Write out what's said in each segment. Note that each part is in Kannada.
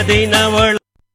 ದಿನವಳು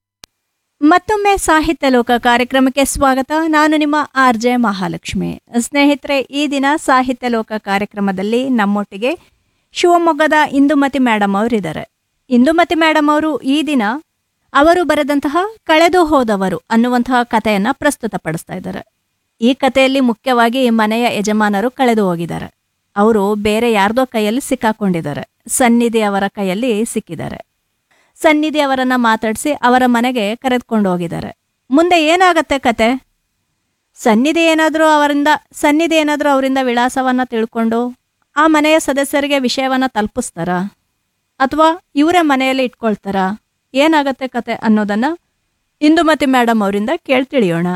ಮತ್ತೊಮ್ಮೆ ಸಾಹಿತ್ಯ ಲೋಕ ಕಾರ್ಯಕ್ರಮಕ್ಕೆ ಸ್ವಾಗತ ನಾನು ನಿಮ್ಮ ಆರ್ ಜೆ ಮಹಾಲಕ್ಷ್ಮಿ ಸ್ನೇಹಿತರೆ ಈ ದಿನ ಸಾಹಿತ್ಯ ಲೋಕ ಕಾರ್ಯಕ್ರಮದಲ್ಲಿ ನಮ್ಮೊಟ್ಟಿಗೆ ಶಿವಮೊಗ್ಗದ ಇಂದುಮತಿ ಮೇಡಮ್ ಅವರಿದ್ದಾರೆ ಇಂದುಮತಿ ಮೇಡಮ್ ಅವರು ಈ ದಿನ ಅವರು ಬರೆದಂತಹ ಕಳೆದು ಹೋದವರು ಅನ್ನುವಂತಹ ಕಥೆಯನ್ನ ಪ್ರಸ್ತುತಪಡಿಸ್ತಾ ಇದ್ದಾರೆ ಈ ಕಥೆಯಲ್ಲಿ ಮುಖ್ಯವಾಗಿ ಮನೆಯ ಯಜಮಾನರು ಕಳೆದು ಹೋಗಿದ್ದಾರೆ ಅವರು ಬೇರೆ ಯಾರ್ದೋ ಕೈಯಲ್ಲಿ ಸಿಕ್ಕಾಕೊಂಡಿದ್ದಾರೆ ಸನ್ನಿಧಿ ಅವರ ಕೈಯಲ್ಲಿ ಸಿಕ್ಕಿದ್ದಾರೆ ಸನ್ನಿಧಿ ಅವರನ್ನ ಮಾತಾಡಿಸಿ ಅವರ ಮನೆಗೆ ಕರೆದುಕೊಂಡು ಹೋಗಿದ್ದಾರೆ ಮುಂದೆ ಏನಾಗತ್ತೆ ಕತೆ ಸನ್ನಿಧಿ ಏನಾದರೂ ಅವರಿಂದ ಸನ್ನಿಧಿ ಏನಾದರೂ ಅವರಿಂದ ವಿಳಾಸವನ್ನ ತಿಳ್ಕೊಂಡು ಆ ಮನೆಯ ಸದಸ್ಯರಿಗೆ ವಿಷಯವನ್ನ ತಲುಪಿಸ್ತಾರಾ ಅಥವಾ ಇವರೇ ಮನೆಯಲ್ಲಿ ಇಟ್ಕೊಳ್ತಾರಾ ಏನಾಗತ್ತೆ ಕತೆ ಅನ್ನೋದನ್ನ ಇಂದುಮತಿ ಮೇಡಮ್ ಅವರಿಂದ ಕೇಳಿ ತಿಳಿಯೋಣ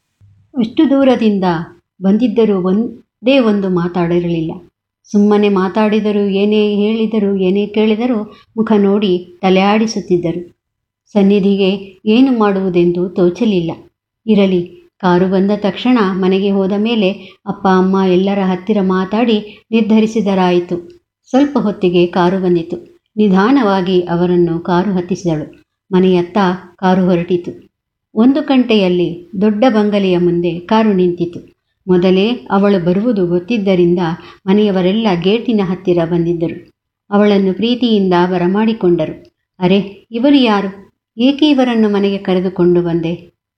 ಅಷ್ಟು ದೂರದಿಂದ ಬಂದಿದ್ದರೂ ಒಂದೇ ಒಂದು ಮಾತಾಡಿರಲಿಲ್ಲ ಸುಮ್ಮನೆ ಮಾತಾಡಿದರೂ ಏನೇ ಹೇಳಿದರೂ ಏನೇ ಕೇಳಿದರೂ ಮುಖ ನೋಡಿ ತಲೆ ಆಡಿಸುತ್ತಿದ್ದರು ಸನ್ನಿಧಿಗೆ ಏನು ಮಾಡುವುದೆಂದು ತೋಚಲಿಲ್ಲ ಇರಲಿ ಕಾರು ಬಂದ ತಕ್ಷಣ ಮನೆಗೆ ಹೋದ ಮೇಲೆ ಅಪ್ಪ ಅಮ್ಮ ಎಲ್ಲರ ಹತ್ತಿರ ಮಾತಾಡಿ ನಿರ್ಧರಿಸಿದರಾಯಿತು ಸ್ವಲ್ಪ ಹೊತ್ತಿಗೆ ಕಾರು ಬಂದಿತು ನಿಧಾನವಾಗಿ ಅವರನ್ನು ಕಾರು ಹತ್ತಿಸಿದಳು ಮನೆಯತ್ತ ಕಾರು ಹೊರಟಿತು ಒಂದು ಗಂಟೆಯಲ್ಲಿ ದೊಡ್ಡ ಬಂಗಲೆಯ ಮುಂದೆ ಕಾರು ನಿಂತಿತು ಮೊದಲೇ ಅವಳು ಬರುವುದು ಗೊತ್ತಿದ್ದರಿಂದ ಮನೆಯವರೆಲ್ಲ ಗೇಟಿನ ಹತ್ತಿರ ಬಂದಿದ್ದರು ಅವಳನ್ನು ಪ್ರೀತಿಯಿಂದ ಬರಮಾಡಿಕೊಂಡರು ಅರೆ ಇವರು ಯಾರು ಏಕೆ ಇವರನ್ನು ಮನೆಗೆ ಕರೆದುಕೊಂಡು ಬಂದೆ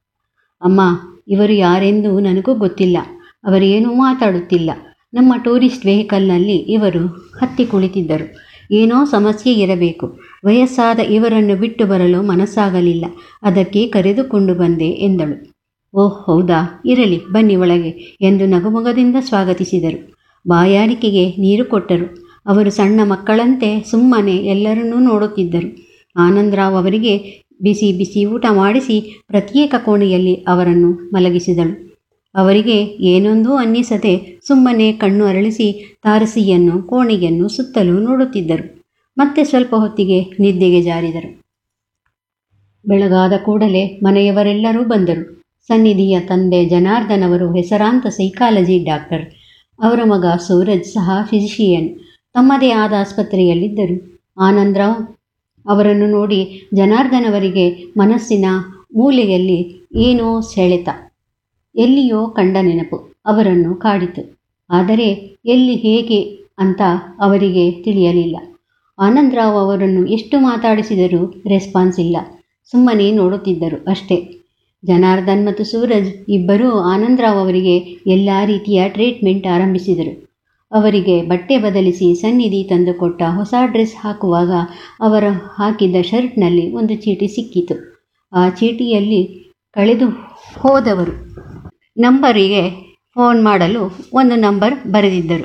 ಅಮ್ಮ ಇವರು ಯಾರೆಂದು ನನಗೂ ಗೊತ್ತಿಲ್ಲ ಅವರೇನೂ ಮಾತಾಡುತ್ತಿಲ್ಲ ನಮ್ಮ ಟೂರಿಸ್ಟ್ ವೆಹಿಕಲ್ನಲ್ಲಿ ಇವರು ಹತ್ತಿ ಕುಳಿತಿದ್ದರು ಏನೋ ಸಮಸ್ಯೆ ಇರಬೇಕು ವಯಸ್ಸಾದ ಇವರನ್ನು ಬಿಟ್ಟು ಬರಲು ಮನಸ್ಸಾಗಲಿಲ್ಲ ಅದಕ್ಕೆ ಕರೆದುಕೊಂಡು ಬಂದೆ ಎಂದಳು ಓಹ್ ಹೌದಾ ಇರಲಿ ಬನ್ನಿ ಒಳಗೆ ಎಂದು ನಗುಮೊಗದಿಂದ ಸ್ವಾಗತಿಸಿದರು ಬಾಯಾರಿಕೆಗೆ ನೀರು ಕೊಟ್ಟರು ಅವರು ಸಣ್ಣ ಮಕ್ಕಳಂತೆ ಸುಮ್ಮನೆ ಎಲ್ಲರನ್ನೂ ನೋಡುತ್ತಿದ್ದರು ಆನಂದರಾವ್ ಅವರಿಗೆ ಬಿಸಿ ಬಿಸಿ ಊಟ ಮಾಡಿಸಿ ಪ್ರತ್ಯೇಕ ಕೋಣೆಯಲ್ಲಿ ಅವರನ್ನು ಮಲಗಿಸಿದಳು ಅವರಿಗೆ ಏನೊಂದೂ ಅನ್ನಿಸದೆ ಸುಮ್ಮನೆ ಕಣ್ಣು ಅರಳಿಸಿ ತಾರಸಿಯನ್ನು ಕೋಣೆಯನ್ನು ಸುತ್ತಲೂ ನೋಡುತ್ತಿದ್ದರು ಮತ್ತೆ ಸ್ವಲ್ಪ ಹೊತ್ತಿಗೆ ನಿದ್ದೆಗೆ ಜಾರಿದರು ಬೆಳಗಾದ ಕೂಡಲೇ ಮನೆಯವರೆಲ್ಲರೂ ಬಂದರು ಸನ್ನಿಧಿಯ ತಂದೆ ಜನಾರ್ದನ್ ಅವರು ಹೆಸರಾಂತ ಸೈಕಾಲಜಿ ಡಾಕ್ಟರ್ ಅವರ ಮಗ ಸೂರಜ್ ಸಹ ಫಿಸಿಷಿಯನ್ ತಮ್ಮದೇ ಆದ ಆಸ್ಪತ್ರೆಯಲ್ಲಿದ್ದರು ಆನಂದರಾವ್ ಅವರನ್ನು ನೋಡಿ ಜನಾರ್ದನ್ ಅವರಿಗೆ ಮನಸ್ಸಿನ ಮೂಲೆಯಲ್ಲಿ ಏನೋ ಸೆಳೆತ ಎಲ್ಲಿಯೋ ಕಂಡ ನೆನಪು ಅವರನ್ನು ಕಾಡಿತು ಆದರೆ ಎಲ್ಲಿ ಹೇಗೆ ಅಂತ ಅವರಿಗೆ ತಿಳಿಯಲಿಲ್ಲ ಆನಂದರಾವ್ ಅವರನ್ನು ಎಷ್ಟು ಮಾತಾಡಿಸಿದರೂ ರೆಸ್ಪಾನ್ಸ್ ಇಲ್ಲ ಸುಮ್ಮನೆ ನೋಡುತ್ತಿದ್ದರು ಅಷ್ಟೇ ಜನಾರ್ದನ್ ಮತ್ತು ಸೂರಜ್ ಇಬ್ಬರೂ ಆನಂದರಾವ್ ಅವರಿಗೆ ಎಲ್ಲ ರೀತಿಯ ಟ್ರೀಟ್ಮೆಂಟ್ ಆರಂಭಿಸಿದರು ಅವರಿಗೆ ಬಟ್ಟೆ ಬದಲಿಸಿ ಸನ್ನಿಧಿ ತಂದುಕೊಟ್ಟ ಹೊಸ ಡ್ರೆಸ್ ಹಾಕುವಾಗ ಅವರು ಹಾಕಿದ್ದ ಶರ್ಟ್ನಲ್ಲಿ ಒಂದು ಚೀಟಿ ಸಿಕ್ಕಿತು ಆ ಚೀಟಿಯಲ್ಲಿ ಕಳೆದು ಹೋದವರು ನಂಬರಿಗೆ ಫೋನ್ ಮಾಡಲು ಒಂದು ನಂಬರ್ ಬರೆದಿದ್ದರು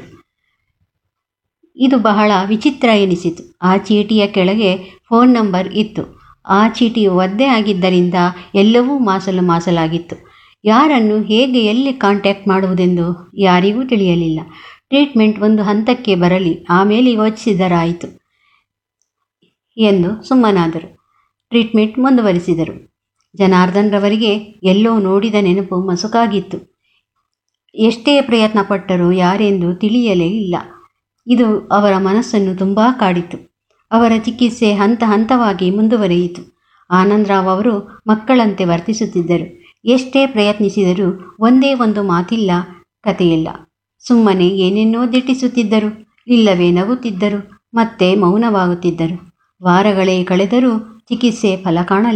ಇದು ಬಹಳ ವಿಚಿತ್ರ ಎನಿಸಿತು ಆ ಚೀಟಿಯ ಕೆಳಗೆ ಫೋನ್ ನಂಬರ್ ಇತ್ತು ಆ ಚೀಟಿಯು ಒದ್ದೆ ಆಗಿದ್ದರಿಂದ ಎಲ್ಲವೂ ಮಾಸಲು ಮಾಸಲಾಗಿತ್ತು ಯಾರನ್ನು ಹೇಗೆ ಎಲ್ಲಿ ಕಾಂಟ್ಯಾಕ್ಟ್ ಮಾಡುವುದೆಂದು ಯಾರಿಗೂ ತಿಳಿಯಲಿಲ್ಲ ಟ್ರೀಟ್ಮೆಂಟ್ ಒಂದು ಹಂತಕ್ಕೆ ಬರಲಿ ಆಮೇಲೆ ಯೋಚಿಸಿದರಾಯಿತು ಎಂದು ಸುಮ್ಮನಾದರು ಟ್ರೀಟ್ಮೆಂಟ್ ಮುಂದುವರಿಸಿದರು ಜನಾರ್ದನ್ ರವರಿಗೆ ಎಲ್ಲೋ ನೋಡಿದ ನೆನಪು ಮಸುಕಾಗಿತ್ತು ಎಷ್ಟೇ ಪ್ರಯತ್ನ ಪಟ್ಟರೂ ಯಾರೆಂದು ತಿಳಿಯಲೇ ಇಲ್ಲ ಇದು ಅವರ ಮನಸ್ಸನ್ನು ತುಂಬ ಕಾಡಿತು ಅವರ ಚಿಕಿತ್ಸೆ ಹಂತ ಹಂತವಾಗಿ ಮುಂದುವರಿಯಿತು ಆನಂದರಾವ್ ಅವರು ಮಕ್ಕಳಂತೆ ವರ್ತಿಸುತ್ತಿದ್ದರು ಎಷ್ಟೇ ಪ್ರಯತ್ನಿಸಿದರೂ ಒಂದೇ ಒಂದು ಮಾತಿಲ್ಲ ಕಥೆಯಿಲ್ಲ ಸುಮ್ಮನೆ ಏನೇನೋ ದಿಟ್ಟಿಸುತ್ತಿದ್ದರು ಇಲ್ಲವೇ ನಗುತ್ತಿದ್ದರು ಮತ್ತೆ ಮೌನವಾಗುತ್ತಿದ್ದರು ವಾರಗಳೇ ಕಳೆದರೂ ಚಿಕಿತ್ಸೆ ಫಲ ಕಾಣಲಿಲ್ಲ